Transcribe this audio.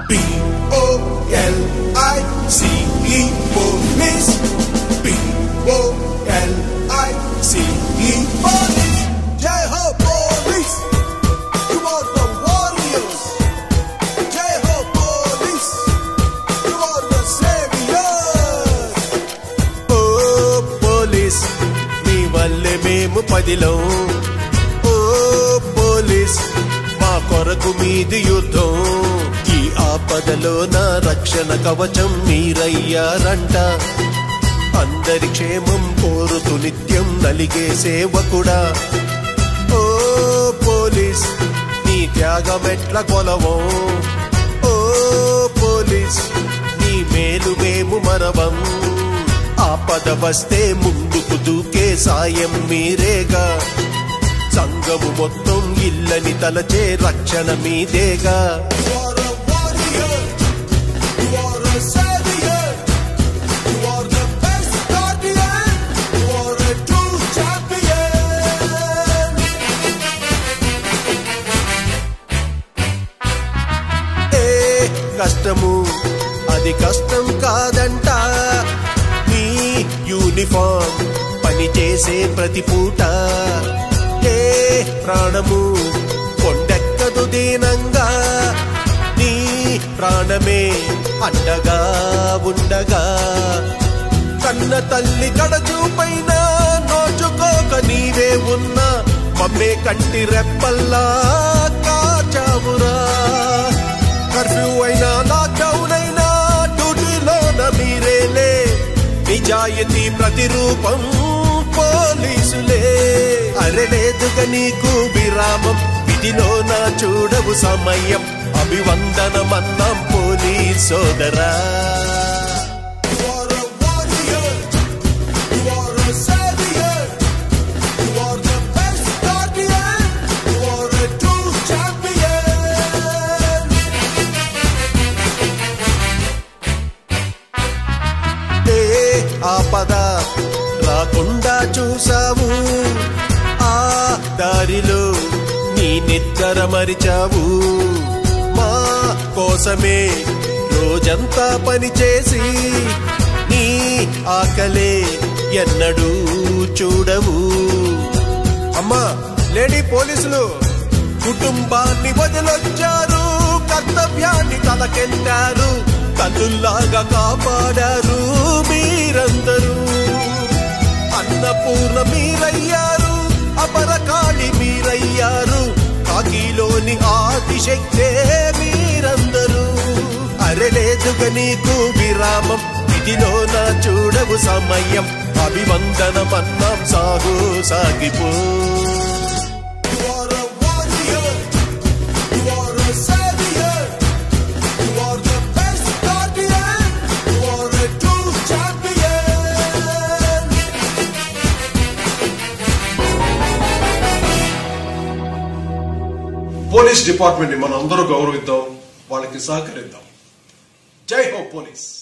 P O L I C E police. P O L I C E police. Jai Ho police. You are the warriors. Jai Ho police. You are the saviors. ఓ police మీ వల్లే మేము పదిలో ఓ police మా కొరకు మీది యుద్ధం ఈ ఆపదలో నా రక్షణ కవచం మీరయ్యారంట అందరి క్షేమం కోరుతూ నిత్యం నలిగే సేవకుడా ఓ పోలీస్ నీ త్యాగమెట్ల కొలవం ఓ పోలీస్ నీ మేలు మేము మరవం ఆపద వస్తే ముందుకు దూకే సాయం మీరేగా సంఘము మొత్తం ఇల్లని తలచే రక్షణ మీదేగా You are a warrior. You are a savior. You are the best guardian. You are a true champion. ఏ కష్టము అది కష్టం కాదంట మీ యూనిఫామ్ పని చేసే ప్రతి పూట ఏ ప్రాణము కొండెక్కదు దీనంగా నీ ప్రాణమే అండగా ఉండగా కన్న తల్లి కడచూపైన నోచుకోక నీవే ఉన్నా మమ్మే కంటి రెప్పల్లా కాచావురా కర్ఫ్యూ అయినా లాక్డౌన్ అయినా డ్యూటీలోన మీరేలే నిజాయితీ ప్రతిరూపం పోలీసులే అరలేదుగా నీకు విరామం విధిలోన చూడవు సమయం అభివందనమన్నాం పోలీస్ సోదరా You are a warrior. You are a savior. You are the best guardian. You are a true champion. ఏ ఆపద రాకుండా చూసావు ఆ దారిలో నీ నిద్ర మరిచావు మా కోసమే రోజంతా పనిచేసి నీ ఆకలే ఎన్నడూ చూడవు అమ్మా లేడీ పోలీసులు కుటుంబాన్ని వదిలొచ్చారు కర్తవ్యాన్ని తలకెత్తారు కన్నుల్లాగా కాపాడారు మీరందరూ అన్నపూర్ణ మీరయ్యారు అపరకాళి మీరయ్యారు కాకిలోని ఆదిశక్తే మీరందరూ అరలేదుగా నీకు విరామం ఇదిలో నా చూడవు సమయం అభివందనమన్నాం సాగు సాగిపో You are a warrior. You are a savior. You are the best guardian. You are a true champion. Police department ని మనం అందరూ గౌరవిద్దాం వాళ్ళకి సహకరిద్దాం జై హో పోలీస్